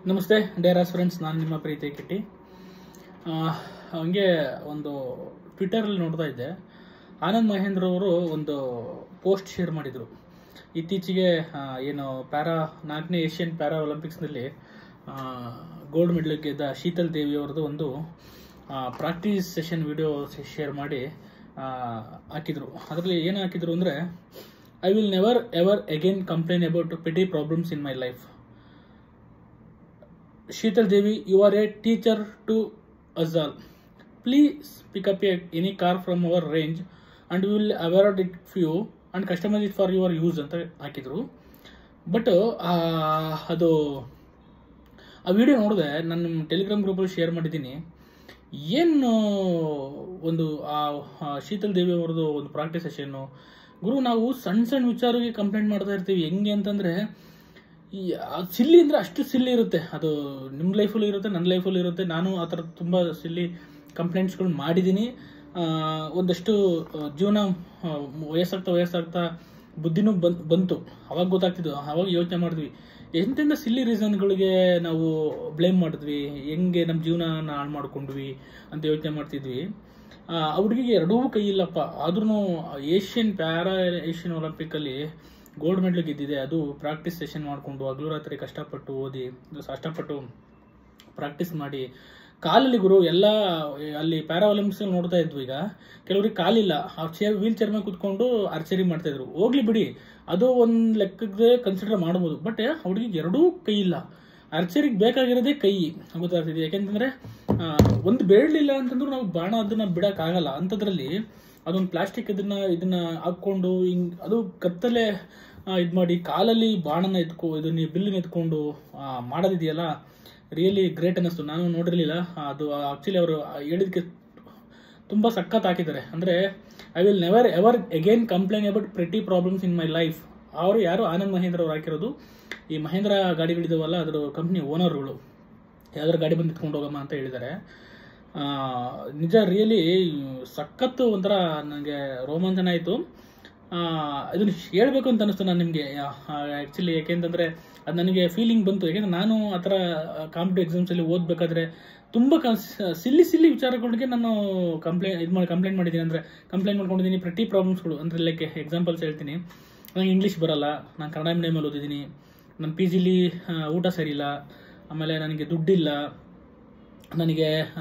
ನಮಸ್ತೆ ಡೇರಾಸ್ ಫ್ರೆಂಡ್ಸ್ ನಾನು ನಿಮ್ಮ ಪ್ರೀತಿ ಕಿಟ್ಟಿ ಆ, ಹಂಗೆ ಒಂದು ಟ್ವಿಟರಲ್ಲಿ ನೋಡ್ತಾ ಇದ್ದೆ ಆನಂದ್ ಮಹೇಂದ್ರ ಅವರು ಒಂದು ಪೋಸ್ಟ್ ಶೇರ್ ಮಾಡಿದರು ಇತ್ತೀಚೆಗೆ ಆ, ಏನು ಪ್ಯಾರಾ ನಾಲ್ಕನೇ ಏಷ್ಯನ್ ಪ್ಯಾರಾ ಒಲಿಂಪಿಕ್ಸ್ನಲ್ಲಿ ಗೋಲ್ಡ್ ಮೆಡಲ್ ಗೆದ್ದ ಶೀತಲ್ ದೇವಿ ಅವರದ್ದು ಒಂದು ಪ್ರಾಕ್ಟೀಸ್ ಸೆಷನ್ ವಿಡಿಯೋ ಶೇರ್ ಮಾಡಿ ಆ, ಹಾಕಿದ್ರು ಅದರಲ್ಲಿ ಏನು ಹಾಕಿದ್ರು ಅಂದರೆ I will never ever again complain about petty problems in my life Sheetal Devi, you are a teacher to us all. Please pick up a, any car from our range and we will award it few and customize it for your use ಅಂತ ಹಾಕಿದ್ರು but ಅದು ಆ video ನೋಡಿದೆ ನಾನು ನಿಮ್ಮ Telegram ಗ್ರೂಪಲ್ಲಿ share ಮಾಡಿದ್ದೀನಿ ಏನು ಒಂದು ಆ ಆ ಶೀತಲ್ ದೇವಿ ಅವ್ರದ್ದು ಒಂದು ಪ್ರಾಕ್ಟೀಸ್ ಸೆಷನ್ನು ಗುರು ನಾವು ಸಣ್ಣ ಸಣ್ಣ ವಿಚಾರಕ್ಕೆ ಕಂಪ್ಲೇಂಟ್ ಮಾಡ್ತಾ ಇರ್ತೀವಿ ಹೆಂಗೆ ಅಂತಂದರೆ ಈ ಆ ಸಿಲ್ಲಿ ಅಂದರೆ ಅಷ್ಟು ಸಿಲ್ಲಿ ಇರುತ್ತೆ ಅದು ನಿಮ್ಮ ಲೈಫಲ್ಲೂ ಇರುತ್ತೆ ನನ್ನ ಲೈಫಲ್ಲೂ ಇರುತ್ತೆ ನಾನು ಆ ಥರ ತುಂಬ ಸಿಲ್ಲಿ ಕಂಪ್ಲೇಂಟ್ಸ್ಗಳು ಮಾಡಿದ್ದೀನಿ ಆ, ಒಂದಷ್ಟು ಆ, ಜೀವನ ಆ, ವಯಸ್ಸಾಗ್ತಾ ವಯಸ್ಸಾಗ್ತಾ ಬುದ್ಧಿನೂ ಬಂತ್ ಬಂತು ಅವಾಗ ಗೊತ್ತಾಗ್ತಿದ್ದು ಅವಾಗ ಯೋಚನೆ ಮಾಡಿದ್ವಿ ಎಂತೆಂಥ ಸಿಲ್ಲಿ ರೀಸನ್ಗಳಿಗೆ ನಾವು ಬ್ಲೇಮ್ ಮಾಡಿದ್ವಿ ಹೆಂಗೆ ನಮ್ಮ ಜೀವನ ಹಾಳು ಮಾಡ್ಕೊಂಡ್ವಿ ಅಂತ ಯೋಚನೆ ಮಾಡ್ತಿದ್ವಿ ಆ ಆ ಹುಡುಗಿಗೆ ಎರಡೂ ಕೈ ಇಲ್ಲಪ್ಪ ಆದ್ರೂ ಏಷ್ಯನ್ ಪ್ಯಾರಾ ಏಷ್ಯನ್ ಒಲಿಂಪಿಕ್ಕಲ್ಲಿ ಗೋಲ್ಡ್ ಮೆಡಲ್ ಗೆದ್ದಿದೆ ಅದು ಪ್ರಾಕ್ಟೀಸ್ ಸೆಷನ್ ಮಾಡಿಕೊಂಡು ಹಗಲು ರಾತ್ರಿ ಕಷ್ಟಪಟ್ಟು ಓದಿ ಕಷ್ಟಪಟ್ಟು ಪ್ರಾಕ್ಟೀಸ್ ಮಾಡಿ ಕಾಲಲ್ಲಿ ಗುರು ಎಲ್ಲ ಅಲ್ಲಿ ಪ್ಯಾರಾ ಒಲಿಂಪಿಕ್ಸ್ ನೋಡ್ತಾ ಇದ್ವು ಈಗ ಕೆಲವ್ರಿಗೆ ಕಾಲಿಲ್ಲ ಆ ಚೇರ್ ವೀಲ್ ಚೇರ್ ಮೇಲೆ ಕುತ್ಕೊಂಡು ಆರ್ಚರಿ ಮಾಡ್ತಾ ಇದ್ರು ಹೋಗ್ಲಿ ಬಿಡಿ ಅದು ಒಂದು ಲೆಕ್ಕಕ್ಕೆ ಕನ್ಸಿಡರ್ ಮಾಡ್ಬೋದು ಬಟ್ ಹುಡುಗಿಗೆ ಎರಡೂ ಕೈ ಇಲ್ಲ ಆರ್ಚರಿಗೆ ಬೇಕಾಗಿರೋದೇ ಕೈ ಗೊತ್ತಾಗ್ತಿದೆ ಯಾಕೆಂತಂದ್ರೆ ಆ, ಒಂದು ಬೇಡಲಿಲ್ಲ ಅಂತಂದ್ರೂ ನಾವು ಬಾಣ ಅದನ್ನ ಬಿಡಕ್ಕಾಗಲ್ಲ ಅಂಥದ್ರಲ್ಲಿ ಅದೊಂದು ಪ್ಲಾಸ್ಟಿಕ್ ಇದನ್ನ ಇದನ್ನ ಹಾಕೊಂಡು ಹಿಂಗ್ ಅದು ಕತ್ತಲೆ ಇದು ಮಾಡಿ ಕಾಲಲ್ಲಿ ಬಾಣನ ಎತ್ಕೊ ಇದನ್ನ ಬಿಲ್ಲನ್ನ ಎತ್ಕೊಂಡು ಆ, ಮಾಡೋದಿದೆಯಲ್ಲ ರಿಯಲಿ ಗ್ರೇಟ್ ಅನ್ನಿಸ್ತು ನಾನು ನೋಡಿರಲಿಲ್ಲ ಅದು ಆಕ್ಚುಲಿ ಅವರು ಹೇಳಿದಕ್ಕೆ ತುಂಬ ಸಖತ್ ಹಾಕಿದ್ದಾರೆ ಅಂದರೆ I will never ever again complain about pretty problems in my life ಅವರು ಯಾರು ಆನಂದ್ ಮಹೇಂದ್ರ ಅವ್ರು ಹಾಕಿರೋದು ಈ ಮಹೇಂದ್ರ ಗಾಡಿಗಳಿದಾವಲ್ಲ ಅದ್ರ ಕಂಪ್ನಿ ಓನರ್ಗಳು ಯಾವ್ದಾದ್ರು ಗಾಡಿ ಬಂದು ನಿಂತ್ಕೊಂಡು ಹೋಗಮ್ಮ ಅಂತ ಹೇಳಿದ್ದಾರೆ ಆ, ನಿಜ ರಿಯಲಿ ಸಖತ್ತು ಒಂಥರ ನನಗೆ ರೋಮಾಂಚನ ಆಯಿತು ಇದನ್ನು ಹೇಳ್ಬೇಕು ಅಂತ ಅನಿಸ್ತು ನಾನು ನಿಮಗೆ ಆ್ಯಕ್ಚುಲಿ ಯಾಕೆಂತಂದರೆ ಅದು ನನಗೆ ಫೀಲಿಂಗ್ ಬಂತು ಯಾಕೆಂದ್ರೆ ನಾನು ಆ ಥರ ಕಾಂಪಿಟೇಟಿವ್ ಎಕ್ಸಾಮ್ಸಲ್ಲಿ ಓದಬೇಕಾದ್ರೆ ತುಂಬ ಕ ಸಿಲ್ಲಿ ಸಿಲ್ಲಿ ವಿಚಾರಗಳಿಗೆ ನಾನು ಕಂಪ್ಲೇಂಟ್ ಇದು ಮಾಡಿ ಕಂಪ್ಲೇಂಟ್ ಮಾಡಿದ್ದೀನಿ ಅಂದರೆ ಕಂಪ್ಲೇಂಟ್ ಮಾಡ್ಕೊಂಡಿದ್ದೀನಿ ಪ್ರತಿ ಪ್ರಾಬ್ಲಮ್ಸ್ಗಳು ಅಂದರೆ ಲೈಕ್ ಎಕ್ಸಾಂಪಲ್ಸ್ ಹೇಳ್ತೀನಿ ನನಗೆ ಇಂಗ್ಲೀಷ್ ಬರಲ್ಲ ನಾನು ಕನ್ನಡ ಮೀಡಿಯಮಲ್ಲಿ ಓದಿದ್ದೀನಿ ನನ್ನ ಪಿ ಜಿಲಿ ಊಟ ಸರಿಯಿಲ್ಲ ಆಮೇಲೆ ನನಗೆ ದುಡ್ಡಿಲ್ಲ ನನಗೆ ಆ,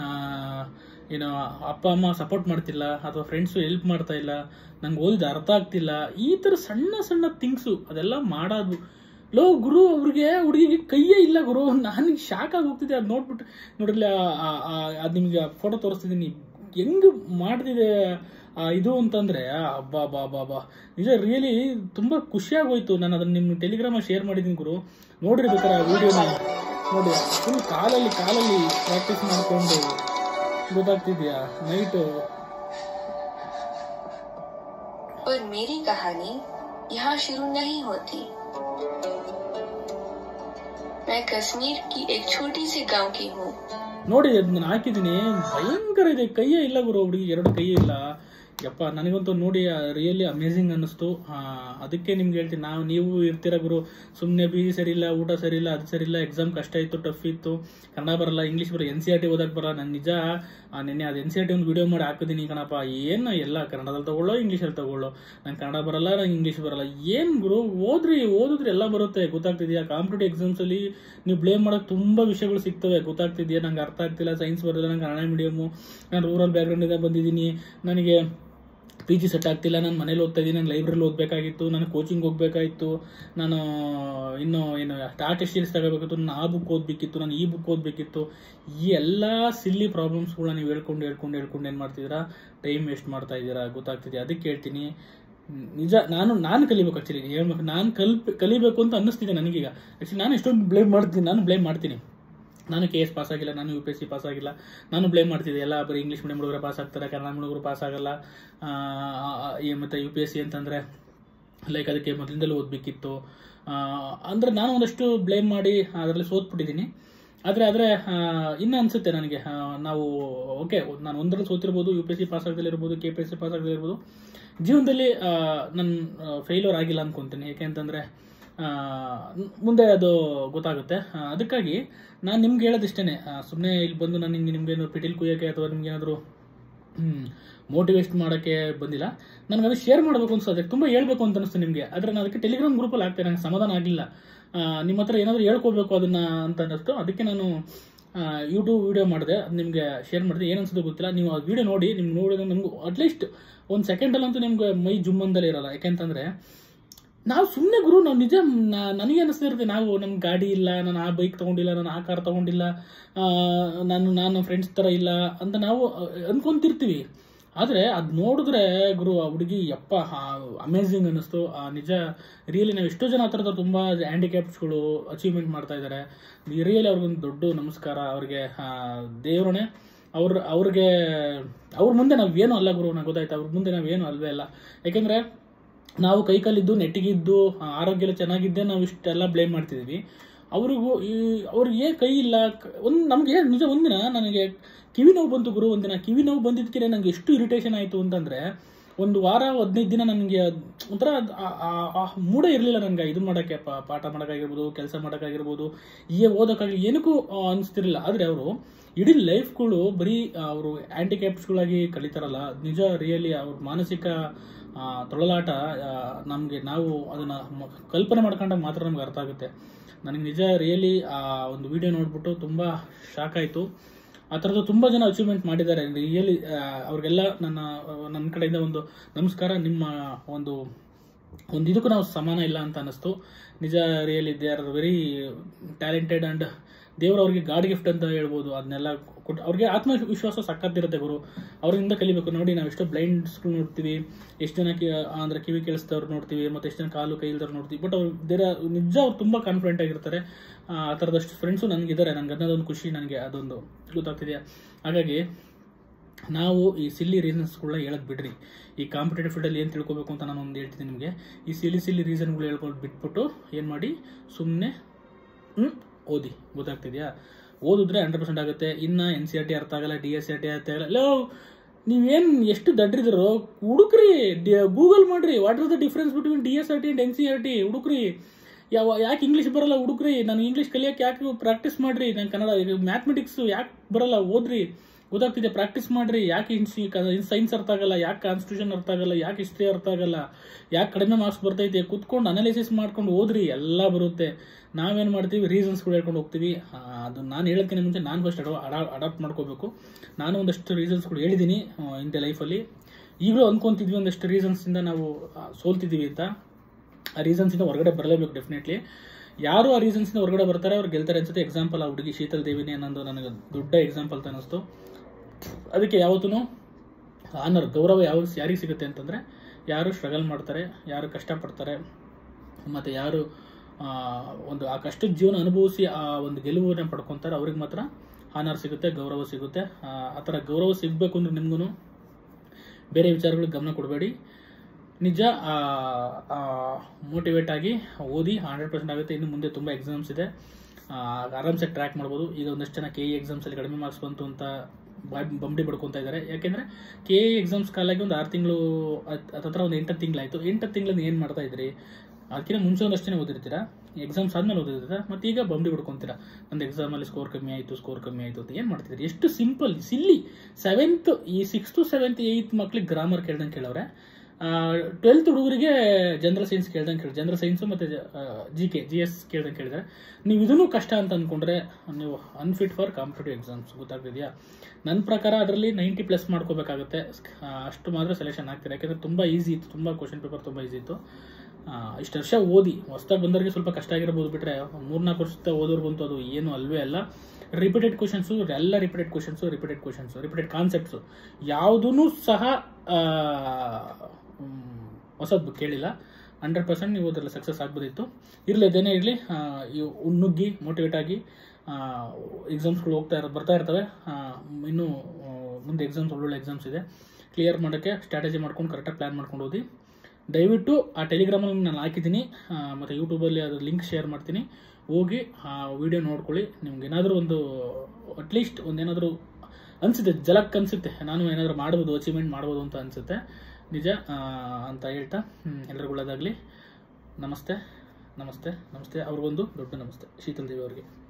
ಏನು ಅಪ್ಪ ಅಮ್ಮ ಸಪೋರ್ಟ್ ಮಾಡ್ತಿಲ್ಲ ಅಥವಾ ಫ್ರೆಂಡ್ಸು ಹೆಲ್ಪ್ ಮಾಡ್ತಾ ಇಲ್ಲ ನಂಗೆ ಓದಿದ ಅರ್ಥ ಆಗ್ತಿಲ್ಲ ಈ ಥರ ಸಣ್ಣ ಸಣ್ಣ ಥಿಂಗ್ಸು ಅದೆಲ್ಲ ಮಾಡೋದು ಲೋ ಗುರು ಅವ್ರಿಗೆ ಹುಡುಗಿಗೆ ಕೈಯೇ ಇಲ್ಲ ಗುರು ನನಗೆ ಶಾಕ್ ಆಗಿ ಹೋಗ್ತಿದೆ ಅದು ನೋಡ್ಬಿಟ್ಟು ನೋಡಿರ್ಲಿ ಅದು ನಿಮಗೆ ಫೋಟೋ ತೋರಿಸ್ತಿದ್ದೀನಿ ಹೆಂಗ್ ಮಾಡ್ತಿದೆ ಆ, ಇದು ಅಂತಂದ್ರೆ ಅಬ್ಬಾ ಬಾ ಬಾ ಬಾ ನಿಜ ರಿಯಲಿ ತುಂಬಾ ಖುಷಿಯಾಗೋಯ್ತು ನಾನು ಅದನ್ನ ನಿಮ್ಮ ಟೆಲಿಗ್ರಾಮಲ್ಲಿ ಶೇರ್ ಮಾಡಿದ್ದೀನಿ ಗುರು ನೋಡಿರ್ಬೇಕಾರೆ ಆ ವಿಡಿಯೋನ ನೋಡಿ ಫುಲ್ ಕಾಲಲ್ಲಿ ಕಾಲಲ್ಲಿ ಪ್ರಾಕ್ಟೀಸ್ ಮಾಡಿಕೊಂಡು ಗೊತ್ತಾಗ್ತಿದ್ಯಾ ನೈಟು पर मेरी कहानी यहाँ शुरू नहीं होती मैं कश्मीर की एक छोटी सी गांव की हूँ ನೋಡಿ ಅದು ನಾನು ಹಾಕಿದ್ದೀನಿ ಭಯಂಕರ ಇದೆ ಕೈಯೇ ಇಲ್ಲ ಗುರು ಹುಡುಗಿ ಎರಡು ಕೈ ಇಲ್ಲ ಯಪ್ಪ ನನಗಂತೂ ನೋಡಿ ರಿಯಲಿ ಅಮೇಝಿಂಗ್ ಅನ್ನಿಸ್ತು ಆ, ಅದಕ್ಕೆ ನಿಮ್ಗೆ ಹೇಳ್ತೀನಿ ನಾವು ನೀವು ಇರ್ತೀರ ಗುರು ಸುಮ್ಮನೆ ಬಿ ಸರಿ ಇಲ್ಲ ಊಟ ಸರಿ ಇಲ್ಲ ಅದು ಸರಿ ಇಲ್ಲ ಎಕ್ಸಾಮ್ ಕಷ್ಟ ಇತ್ತು ಟಫ್ ಇತ್ತು ಕನ್ನಡ ಬರಲ್ಲ ಇಂಗ್ಲೀಷ್ ಬರಲ್ಲ ಎನ್ ಸಿ ಆರ್ ಟಿ ಓದಕ್ಕೆ ಬರಲ್ಲ ನಾನು ನಿಜ ಆ, ನಿನ್ನೆ ಅದು ಎನ್ ಸಿ ಆರ್ ಟಿ ಒಂದು ವಿಡಿಯೋ ಮಾಡಿ ಹಾಕಿದ್ದೀನಿ ಕಣಪ್ಪ ಏನು ಎಲ್ಲ ಕನ್ನಡದಲ್ಲಿ ತಗೊಳ್ಳೋ ಇಂಗ್ಲೀಷಲ್ಲಿ ತಗೊಳ್ಳೋ ನಂಗೆ ಕನ್ನಡ ಬರಲ್ಲ ನಂಗೆ ಇಂಗ್ಲೀಷ್ ಬರಲ್ಲ ಏನು ಗುರು ಓದ್ರಿ ಓದಿದ್ರೆ ಎಲ್ಲ ಬರುತ್ತೆ ಗೊತ್ತಾಗ್ತಿದೆಯಾ ಕಾಂಪಿಟೇಟಿವ್ ಎಕ್ಸಾಮ್ಸಲ್ಲಿ ನೀವು ಬ್ಲೇಮ್ ಮಾಡೋಕೆ ತುಂಬ ವಿಷಯಗಳು ಸಿಗ್ತವೆ ಗೊತ್ತಾಗ್ತಿದೆಯಾ ನಂಗೆ ಅರ್ಥ ಆಗ್ತಿಲ್ಲ ಸೈನ್ಸ್ ಬರಲ್ಲ ನಂಗೆ ಕನ್ನಡ ಮೀಡಿಯಮು ನಾನು ರೂರಲ್ ಬ್ಯಾಕ್ಗ್ರೌಂಡಿಂದ ಬಂದಿದ್ದೀನಿ ನನಗೆ ಪಿ ಜಿ ಸೆಟ್ ಆಗ್ತಿಲ್ಲ ನಾನು ಮನೇಲಿ ಓದ್ತಾ ಇದ್ದೀನಿ ನಾನು ಲೈಬ್ರರಿಲಿ ಓದಬೇಕಾಗಿತ್ತು ನಾನು ಕೋಚಿಂಗ್ ಹೋಗ್ಬೇಕಾಗಿತ್ತು ನಾನು ಇನ್ನು ಏನು ಟಾಟಾ ಸ್ಟೀಲ್ಸ್ ತಗೋಬೇಕಿತ್ತು ನಾನು ಆ ಬುಕ್ ಓದಬೇಕಿತ್ತು ನಾನು ಈ ಬುಕ್ ಓದಬೇಕಿತ್ತು ಈ ಎಲ್ಲ ಸಿಲ್ಲಿ ಪ್ರಾಬ್ಲಮ್ಸ್ಗಳನ್ನ ನೀವು ಹೇಳ್ಕೊಂಡು ಹೇಳ್ಕೊಂಡು ಹೇಳ್ಕೊಂಡು ಏನು ಮಾಡ್ತಿದ್ದೀರಾ ಟೈಮ್ ವೇಸ್ಟ್ ಮಾಡ್ತಾ ಇದ್ದೀರಾ ಗೊತ್ತಾಗ್ತಿದೆ ಅದಕ್ಕೆ ಹೇಳ್ತೀನಿ ನಿಜ ನಾನು ನಾನು ಕಲಿಬೇಕು ಆ್ಯಕ್ಚುಲಿ ಹೇಳ್ಬೇಕು ನಾನು ಕಲ್ಪ್ ಕಲಿಬೇಕು ಅಂತ ಅನ್ನಿಸ್ತಿದೆ ನನಗೀಗ ಆ್ಯಕ್ಚುಲಿ ನಾನು ಎಷ್ಟೊಂದು ಬ್ಲೇಮ್ ಮಾಡ್ತೀನಿ ನಾನು ಬ್ಲೇಮ್ ಮಾಡ್ತೀನಿ ನಾನು ಕೆ ಎಸ್ ಪಾಸ್ ಆಗಿಲ್ಲ ನಾನು U P S C pass ಆಗಿಲ್ಲ ನಾನು ಬ್ಲೇಮ್ ಮಾಡ್ತಿದ್ದೆ ಎಲ್ಲ ಬರೀ ಇಂಗ್ಲೀಷ್ ಮೀಡಿಯಂ ಹುಡುಗರು ಪಾಸ್ ಆಗ್ತಾರೆ ಕನ್ನಡ ಹುಡುಗರು ಪಾಸ್ ಆಗಲ್ಲ ಆ, ಈ ಮತ್ತೆ ಯು ಪಿ ಎಸ್ ಸಿ ಅಂತಂದರೆ ಲೈಕ್ ಅದಕ್ಕೆ ಮೊದಲಿಂದಲೂ ಓದಬೇಕಿತ್ತು ಅಂದರೆ ನಾನು ಒಂದಷ್ಟು ಬ್ಲೇಮ್ ಮಾಡಿ ಅದರಲ್ಲಿ ಸೋತ್ಬಿಟ್ಟಿದ್ದೀನಿ ಆದರೆ ಆದರೆ ಇನ್ನು ಅನಿಸುತ್ತೆ ನನಗೆ ಆ, ನಾವು ಓಕೆ ನಾನು ಒಂದರಲ್ಲಿ ಸೋತಿರ್ಬೋದು U P S C pass ಆಗದಲ್ಲಿರ್ಬೋದು K P S C pass ಆಗದಲ್ಲಿರ್ಬೋದು ಜೀವನದಲ್ಲಿ ನನ್ನ ಫೇಲ್ಯೂರ್ ಆಗಿಲ್ಲ ಅನ್ಕೊಂತೀನಿ ಯಾಕೆ ಅಂತಂದರೆ ಆ, ಮುಂದೆ ಅದು ಗೊತ್ತಾಗುತ್ತೆ ಆ, ಅದಕ್ಕಾಗಿ ನಾನು ನಿಮ್ಗೆ ಹೇಳೋದಿಷ್ಟೇ ಸುಮ್ಮನೆ ಇಲ್ಲಿ ಬಂದು ನಾನು ನಿಮ್ಗೆ ನಿಮ್ಗೇನು ಪಿಟೀಲ್ ಕುಯ್ಯೋಕ್ಕೆ ಅಥವಾ ನಿಮ್ಗೇನಾದರೂ ಮೋಟಿವೇಟ್ ಮಾಡೋಕ್ಕೆ ಬಂದಿಲ್ಲ ನನಗೆ ಅದು ಶೇರ್ ಮಾಡಬೇಕು ಅನ್ಸೋದು ತುಂಬ ಹೇಳ್ಬೇಕು ಅಂತ ಅನಿಸ್ತು ನಿಮಗೆ ಆದರೆ ನಾನು ಅದಕ್ಕೆ ಟೆಲಿಗ್ರಾಮ್ ಗ್ರೂಪಲ್ಲಿ ಆಗ್ತೇನೆ ನನಗೆ ಸಮಾಧಾನ ಆಗಲಿಲ್ಲ ನಿಮ್ಮ ಹತ್ರ ಏನಾದರೂ ಹೇಳ್ಕೋಬೇಕು ಅದನ್ನು ಅಂತ ಅನ್ನಿಸ್ತು ಅದಕ್ಕೆ ನಾನು ಯೂಟ್ಯೂಬ್ ವಿಡಿಯೋ ಮಾಡಿದೆ ಅದು ನಿಮಗೆ ಶೇರ್ ಮಾಡಿದೆ ಏನು ಅನ್ಸೋದು ಗೊತ್ತಿಲ್ಲ ನೀವು ಆ ವಿಡಿಯೋ ನೋಡಿ ನಿಮ್ಗೆ ನೋಡಿದ್ರೆ ನಮಗೂ ಅಟ್ಲೀಸ್ಟ್ ಒಂದು ಸೆಕೆಂಡಲ್ಲಂತೂ ನಿಮ್ಗೆ ಮೈ ಜುಮ್ಮಂದಲೇ ಇರಲ್ಲ ಯಾಕೆಂತಂದರೆ ನಾವು ಸುಮ್ಮನೆ ಗುರು ನಾವು ನಿಜ ನ- ನನಗೆ ಅನಿಸ್ತಿರುತ್ತೆ ನಾವು ನಮ್ಮ ಗಾಡಿ ಇಲ್ಲ ನಾನು ಆ ಬೈಕ್ ತೊಗೊಂಡಿಲ್ಲ ನಾನು ಆ ಕಾರ್ ತೊಗೊಂಡಿಲ್ಲ ಆ, ನಾನು ನಾನು ಫ್ರೆಂಡ್ಸ್ ಥರ ಇಲ್ಲ ಅಂತ ನಾವು ಅನ್ಕೊಂತಿರ್ತೀವಿ ಆದರೆ ಅದು ನೋಡಿದ್ರೆ ಗುರು ಆ ಹುಡುಗಿ ಯಪ್ಪ ಅಮೇಝಿಂಗ್ ಅನ್ನಿಸ್ತು ಆ, ನಿಜ ರಿಯಲಿ ನಾವು ಎಷ್ಟೋ ಜನ ಆ ಥರದ ತುಂಬ ಹ್ಯಾಂಡಿಕ್ಯಾಪ್ಸ್ಗಳು ಅಚೀವ್ಮೆಂಟ್ ಮಾಡ್ತಾ ಇದ್ದಾರೆ ರಿಯಲಿ ಅವ್ರಿಗೊಂದು ದೊಡ್ಡ ನಮಸ್ಕಾರ ಅವ್ರಿಗೆ ದೇವ್ರನೇ ಅವ್ರ ಅವ್ರಿಗೆ ಅವ್ರ ಮುಂದೆ ನಾವೇನು ಅಲ್ಲ ಗುರು ನಂಗೆ ಗೊತ್ತಾಯ್ತು ಅವ್ರ ಮುಂದೆ ನಾವೇನು ಅಲ್ವೇ ಅಲ್ಲ ಯಾಕೆಂದರೆ ನಾವು ಕೈ ಕಾಲಿದ್ದು ನೆಟ್ಟಿಗಿದ್ದು ಆ, ಆರೋಗ್ಯ ಎಲ್ಲ ಚೆನ್ನಾಗಿದ್ದೇ ನಾವು ಇಷ್ಟೆಲ್ಲ ಬ್ಲೇಮ್ ಮಾಡ್ತಿದ್ದೀವಿ ಅವ್ರಿಗೂ ಈ ಅವ್ರಿಗೆ ಕೈ ಇಲ್ಲ ಕ- ಒಂದು ನಮಗೆ ನಿಜ ಒಂದಿನ ನನಗೆ ಕಿವಿ ನೋವು ಬಂತು ಗುರು ಒಂದಿನ ಕಿವಿ ನೋವು ಬಂದಿದ್ದಕ್ಕೆ ನನಗೆ ಎಷ್ಟು ಇರಿಟೇಷನ್ ಆಯಿತು ಅಂತಂದರೆ ಒಂದು ವಾರ ಹದಿನೈದು ದಿನ ನನಗೆ ಒಂಥರ ಅದ್- ಆ- ಆ- ಆ ಮೂಡೇ ಇರಲಿಲ್ಲ ನನಗೆ ಇದು ಮಾಡೋಕ್ಕೆ ಪ- ಪಾಠ ಮಾಡೋಕ್ಕಾಗಿರ್ಬೋದು ಕೆಲಸ ಮಾಡೋಕ್ಕಾಗಿರ್ಬೋದು ಈ ಓದೋಕ್ಕಾಗಿ ಏನಕ್ಕೂ ಆ, ಅನಿಸ್ತಿರಲಿಲ್ಲ ಆದರೆ ಅವರು ಇಡೀ ಲೈಫ್ಗಳು ಬರೀ ಅವರು ಹ್ಯಾಂಡಿಕ್ಯಾಪ್ಸ್ಗಳಾಗಿ ಕಲಿತಾರಲ್ಲ ನಿಜ ರಿಯಲಿ ಅವ್ರ ಮಾನಸಿಕ ಆ, ತೊಳಲಾಟ ನಮಗೆ ನಾವು ಅದನ್ನು ಕಲ್ಪನೆ ಮಾಡ್ಕೊಂಡಾಗ ಮಾತ್ರ ನಮ್ಗೆ ಅರ್ಥ ಆಗುತ್ತೆ ನನಗೆ ನಿಜ ರಿಯಲಿ ಆ ಒಂದು ವಿಡಿಯೋ ನೋಡ್ಬಿಟ್ಟು ತುಂಬ ಶಾಕ್ ಆಯಿತು ಆ ಥರದ್ದು ತುಂಬ ಜನ ಅಚೀವ್ಮೆಂಟ್ ಮಾಡಿದ್ದಾರೆ ರಿಯಲಿ ಅವ್ರಿಗೆಲ್ಲ ನನ್ನ ನನ್ನ ಕಡೆಯಿಂದ ಒಂದು ನಮಸ್ಕಾರ ನಿಮ್ಮ ಒಂದು ಒಂದು ಇದಕ್ಕೂ ನಾವು ಸಮಾನ ಇಲ್ಲ ಅಂತ ಅನ್ನಿಸ್ತು ನಿಜ really they are very talented and ದೇವರು ಅವ್ರಿಗೆ ಗಾಡ್ ಗಿಫ್ಟ್ ಅಂತ ಹೇಳ್ಬೋದು ಅದನ್ನೆಲ್ಲ ಕೊಟ್ಟು ಅವ್ರಿಗೆ ಆತ್ಮವಿಶ್ವಾಸ ಸಕ್ಕತ್ತಿರುತ್ತೆ ಗುರು ಅವರಿಂದ ಕಲಿಬೇಕು ನೋಡಿ ನಾವು ಎಷ್ಟೋ ಬ್ಲೈಂಡ್ಸ್ಗಳು ನೋಡ್ತೀವಿ ಎಷ್ಟು ಜನ ಕಿ ಅಂದರೆ ಕಿವಿ ಕೇಳಿಸಿದವ್ರು ನೋಡ್ತೀವಿ ಮತ್ತು ಎಷ್ಟು ಜನ ಕಾಲು ಕೈ ಇಲ್ದವ್ರು ನೋಡ್ತೀವಿ ಬಟ್ ಅವ್ರು ದೇರ ನಿಜ ಅವ್ರು ತುಂಬ ಕಾನ್ಫಿಡೆಂಟ್ ಆಗಿರ್ತಾರೆ ಆ ಆ ಥರದಷ್ಟು ಫ್ರೆಂಡ್ಸು ನನಗಿದ್ದಾರೆ ನನಗೆ ಅನ್ನೋದೊಂದು ಖುಷಿ ನನಗೆ ಅದೊಂದು ಗೊತ್ತಾಗ್ತಿದೆಯಾ ಹಾಗಾಗಿ ನಾವು ಈ ಸಿಲ್ಲಿ ರೀಸನ್ಸ್ಗಳನ್ನ ಹೇಳೋದು ಬಿಡ್ರಿ ಈ ಕಾಂಪಿಟೇಟಿವ್ ಫೀಲ್ಡಲ್ಲಿ ಏನು ತಿಳ್ಕೊಬೇಕು ಅಂತ ನಾನು ಒಂದು ಹೇಳ್ತೀನಿ ನಿಮಗೆ ಈ ಸಿಲ್ಲಿ ಸಿಲ್ಲಿ ರೀಸನ್ಗಳು ಹೇಳ್ಕೊಂಡು ಬಿಟ್ಬಿಟ್ಟು ಏನು ಮಾಡಿ ಸುಮ್ಮನೆ ಹ್ಞೂ ಓದಿ ಗೊತ್ತಾಗ್ತಿದೆಯಾ ಓದಿದ್ರೆ ಹಂಡ್ರೆಡ್ ಪರ್ಸೆಂಟ್ ಆಗುತ್ತೆ ಇನ್ನು ಎನ್ ಸಿ ಆರ್ ಟಿ ಅರ್ಥ ಆಗಲ್ಲ D S C R T ಅರ್ಥ ಆಗಲ್ಲ ಲೋ ನೀವೇನು ಎಷ್ಟು ದಡ್ರಿದ್ರು ಹುಡುಕ್ರಿ ಗೂಗಲ್ ಮಾಡ್ರಿ what is the difference between D S R T and N C R T ಹುಡುಕ್ರಿ ಯಾವ ಯಾಕೆ ಇಂಗ್ಲೀಷ್ ಬರಲ್ಲ ಹುಡುಕ್ರಿ ನಾನು ಇಂಗ್ಲೀಷ್ ಕಲಿಯೋಕೆ ಯಾಕೆ ಪ್ರಾಕ್ಟೀಸ್ ಮಾಡ್ರಿ ನಾನು ಕನ್ನಡ ಮ್ಯಾಥಮೆಟಿಕ್ಸ್ ಯಾಕೆ ಬರಲ್ಲ ಓದ್ರಿ ಗೊತ್ತಾಗ್ತಿದೆ ಪ್ರಾಕ್ಟೀಸ್ ಮಾಡ್ರಿ ಯಾಕೆ ಸೈನ್ಸ್ ಅರ್ಥ ಆಗಲ್ಲ ಯಾಕೆ ಕಾನ್ಸ್ಟಿಟ್ಯೂಷನ್ ಅರ್ಥ ಆಗಲ್ಲ ಯಾಕೆ ಹಿಸ್ಟ್ರಿ ಅರ್ಥ ಆಗಲ್ಲ ಯಾಕೆ ಕಡಿಮೆ ಮಾರ್ಕ್ಸ್ ಬರ್ತೈತೆ ಕುತ್ಕೊಂಡು ಅನಾಲಿಸಿಸ್ ಮಾಡ್ಕೊಂಡು ಓದ್ರಿ ಎಲ್ಲ ಬರುತ್ತೆ ನಾವೇನು ಮಾಡ್ತೀವಿ ರೀಸನ್ಸ್ಗಳು ಹೇಳ್ಕೊಂಡು ಹೋಗ್ತೀವಿ ಆ, ಅದು ನಾನು ಹೇಳೋದಕ್ಕಿಂತ ಮುಂಚೆ ನಾನು ಫಸ್ಟ್ ಅಡಾಪ್ಟ್ ಮಾಡ್ಕೋಬೇಕು ನಾನು ಒಂದಷ್ಟು ರೀಸನ್ಸ್ಗಳು ಹೇಳಿದ್ದೀನಿ ಇಂಥ ಲೈಫಲ್ಲಿ ಈಗಲೂ ಅಂದ್ಕೊಂತಿದ್ವಿ ಒಂದಷ್ಟು ರೀಸನ್ಸಿಂದ ನಾವು ಆ, ಸೋಲ್ತಿದ್ದೀವಿ ಅಂತ ಆ ರೀಸನ್ಸಿಂದ ಹೊರಗಡೆ ಬರಲೇಬೇಕು ಡೆಫಿನೆಟ್ಲಿ ಯಾರು ಆ ರೀಸನ್ಸಿಂದ ಹೊರಗಡೆ ಬರ್ತಾರೆ ಅವ್ರು ಗೆಲ್ತಾರೆ ಅನ್ಸುತ್ತೆ ಎಕ್ಸಾಂಪಲ್ ಆ ಹುಡುಗಿ ಶೀತಲ್ ದೇವಿನಿ ಅನ್ನೋದು ನನಗೆ ದೊಡ್ಡ ಎಕ್ಸಾಂಪಲ್ ಅಂತ ಅನ್ನಿಸ್ತು ಅದಕ್ಕೆ ಯಾವತ್ತೂ ಆನರ್ ಗೌರವ ಯಾವ ಯಾರಿಗೆ ಸಿಗುತ್ತೆ ಅಂತಂದರೆ ಯಾರು ಸ್ಟ್ರಗಲ್ ಮಾಡ್ತಾರೆ ಯಾರು ಕಷ್ಟಪಡ್ತಾರೆ ಮತ್ತು ಯಾರು ಆ, ಒಂದು ಆ ಕಷ್ಟದ ಜೀವನ ಅನುಭವಿಸಿ ಆ ಒಂದು ಗೆಲುವನ್ನು ಪಡ್ಕೊತಾರೆ ಅವ್ರಿಗೆ ಮಾತ್ರ ಆನರ್ ಸಿಗುತ್ತೆ ಗೌರವ ಸಿಗುತ್ತೆ ಆ ಆ ಥರ ಗೌರವ ಸಿಗಬೇಕು ಅಂದ್ರೆ ನಿಮ್ಗೂ ಬೇರೆ ವಿಚಾರಗಳಿಗೆ ಗಮನ ಕೊಡಬೇಡಿ ನಿಜ ಮೋಟಿವೇಟ್ ಆಗಿ ಓದಿ ಹಂಡ್ರೆಡ್ ಪರ್ಸೆಂಟ್ ಆಗುತ್ತೆ ಇನ್ನು ಮುಂದೆ ತುಂಬ ಎಕ್ಸಾಮ್ಸ್ ಇದೆ ಆ, ಆರಾಮ್ಸೆ ಟ್ರ್ಯಾಕ್ ಮಾಡ್ಬೋದು ಈಗ ಒಂದಷ್ಟು ಜನ ಕೆ ಇ ಎಕ್ಸಾಮ್ಸಲ್ಲಿ ಕಡಿಮೆ ಮಾರ್ಕ್ಸ್ ಬಂತು ಅಂತ ಬಾ- ಬಂಬಡಿ ಬಡ್ಕೊತಾ ಇದ್ದಾರೆ ಯಾಕೆಂದರೆ ಕೆ ಇ ಎಕ್ಸಾಮ್ಸ್ ಕಾಲಾಗಿ ಒಂದು ಆರು ತಿಂಗಳು ಹತ್ರ ಒಂದು ಎಂಟತ್ತು ತಿಂಗಳಾಯಿತು ಎಂಟತ್ತು ತಿಂಗಳಿಂದ ಏನು ಮಾಡ್ತಾ ಇದ್ರಿ ಅದಕ್ಕಿಂತ ಮುಂಚೆ ಒಂದಷ್ಟೇ ಓದಿರ್ತೀರಾ ಎಕ್ಸಾಮ್ಸ್ ಆದ್ಮೇಲೆ ಓದಿರ್ತೀರಾ ಮತ್ತು ಈಗ ಬಂಬಡಿ ಬಿಡ್ಕೊತೀರಾ ಒಂದು ಎಕ್ಸಾಮಲ್ಲಿ ಸ್ಕೋರ್ ಕಮ್ಮಿ ಆಯಿತು ಸ್ಕೋರ್ ಕಮ್ಮಿ ಆಯಿತು ಅಂತ ಏನು ಮಾಡ್ತಿದ್ರಿ ಎಷ್ಟು ಸಿಂಪಲ್ ಸಿಲ್ಲಿ ಸೆವೆಂತ್ ಈ ಸಿಕ್ಸ್ತು ಸೆವೆಂತ್ ಏಯ್ತ್ ಮಕ್ಳಿಗೆ ಗ್ರಾಮರ್ ಕೇಳ್ದಂಗೆ ಕೇಳವ್ರೆ ಟ್ವೆಲ್ತ್ ಹುಡುಗರಿಗೆ ಜನರಲ್ ಸೈನ್ಸ್ ಕೇಳ್ದಂಗೆ ಕೇಳಿ ಜನರಲ್ ಸೈನ್ಸು ಮತ್ತು ಜಿ ಕೆ ಜಿ ಎಸ್ ಕೇಳ್ದಂಗೆ ಕೇಳಿದ್ರೆ ನೀವು ಇದನ್ನು ಕಷ್ಟ ಅಂತ ಅಂದ್ಕೊಂಡ್ರೆ ನೀವು ಅನ್ಫಿಟ್ ಫಾರ್ ಕಾಂಪಿಟೇಟಿವ್ ಎಕ್ಸಾಮ್ಸ್ ಗೊತ್ತಾಗ್ತಿದೆಯಾ ನನ್ನ ಪ್ರಕಾರ ಅದರಲ್ಲಿ ನೈಂಟಿ ಪ್ಲಸ್ ಮಾಡ್ಕೋಬೇಕಾಗುತ್ತೆ ಆ, ಅಷ್ಟು ಮಾತ್ರ ಸೆಲೆಕ್ಷನ್ ಆಗ್ತಾರೆ ಯಾಕೆಂದರೆ ತುಂಬ ಈಸಿ ಇತ್ತು ತುಂಬ ಕ್ವಶನ್ ಪೇಪರ್ ತುಂಬ ಈಸಿ ಇತ್ತು ಆ, ಇಷ್ಟು ವರ್ಷ ಓದಿ ಹೊಸ್ದಾಗಿ ಬಂದವರಿಗೆ ಸ್ವಲ್ಪ ಕಷ್ಟ ಆಗಿರ್ಬೋದು ಬಿಟ್ಟರೆ ಮೂರ್ನಾಲ್ಕು ವರ್ಷದ ಓದೋರು ಬಂತು ಅದು ಏನು ಅಲ್ವೇ ಅಲ್ಲ ರಿಪೀಟೆಡ್ ಕ್ವಶನ್ಸು ಎಲ್ಲ repeated questions repeated questions repeated concepts ಯಾವುದೂ ಸಹ ಹೊಸದು ಕೇಳಿಲ್ಲ ಹಂಡ್ರೆಡ್ ಪರ್ಸೆಂಟ್ ನೀವು ಅದರಲ್ಲಿ ಸಕ್ಸಸ್ ಆಗ್ಬೋದಿತ್ತು ಇರಲಿ ಅದೇನೇ ಇರಲಿ ನುಗ್ಗಿ ಮೋಟಿವೇಟ್ ಆಗಿ ಎಕ್ಸಾಮ್ಸ್ಗಳು ಹೋಗ್ತಾ ಇರೋ ಬರ್ತಾ ಇರ್ತವೆ ಆ, ಇನ್ನೂ ಆ, ಮುಂದೆ ಎಕ್ಸಾಮ್ಸ್ ಒಳ್ಳೊಳ್ಳೆ ಎಕ್ಸಾಮ್ಸ್ ಇದೆ ಕ್ಲಿಯರ್ ಮಾಡೋಕ್ಕೆ ಸ್ಟ್ರಾಟಜಿ ಮಾಡ್ಕೊಂಡು ಕರೆಕ್ಟಾಗಿ ಪ್ಲ್ಯಾನ್ ಮಾಡ್ಕೊಂಡು ಓದಿ ದಯವಿಟ್ಟು ಆ ಟೆಲಿಗ್ರಾಮಲ್ಲಿ ನಾನು ಹಾಕಿದ್ದೀನಿ ಆ, ಮತ್ತು ಯೂಟ್ಯೂಬಲ್ಲಿ ಅದ್ರ ಲಿಂಕ್ ಶೇರ್ ಮಾಡ್ತೀನಿ ಹೋಗಿ ಆ ವಿಡಿಯೋ ನೋಡ್ಕೊಳ್ಳಿ ನಿಮ್ಗೆ ಏನಾದರೂ ಒಂದು ಅಟ್ಲೀಸ್ಟ್ ಒಂದೇನಾದರೂ ಅನಿಸುತ್ತೆ ಜಲಕ್ ಅನಿಸುತ್ತೆ ನಾನು ಏನಾದರೂ ಮಾಡ್ಬೋದು ಅಚೀವ್ಮೆಂಟ್ ಮಾಡ್ಬೋದು ಅಂತ ಅನಿಸುತ್ತೆ ನಿಜ ಆ, ಅಂತ ಹೇಳ್ತಾ ಹ್ಮ್, ಎಲ್ರಿಗೂ ಒಳ್ಳೆಯದಾಗಲಿ ನಮಸ್ತೆ ನಮಸ್ತೆ ನಮಸ್ತೆ ಅವ್ರಿಗೊಂದು ದೊಡ್ಡ ನಮಸ್ತೆ ಶೀತಲ್ ದೇವಿ ಅವರಿಗೆ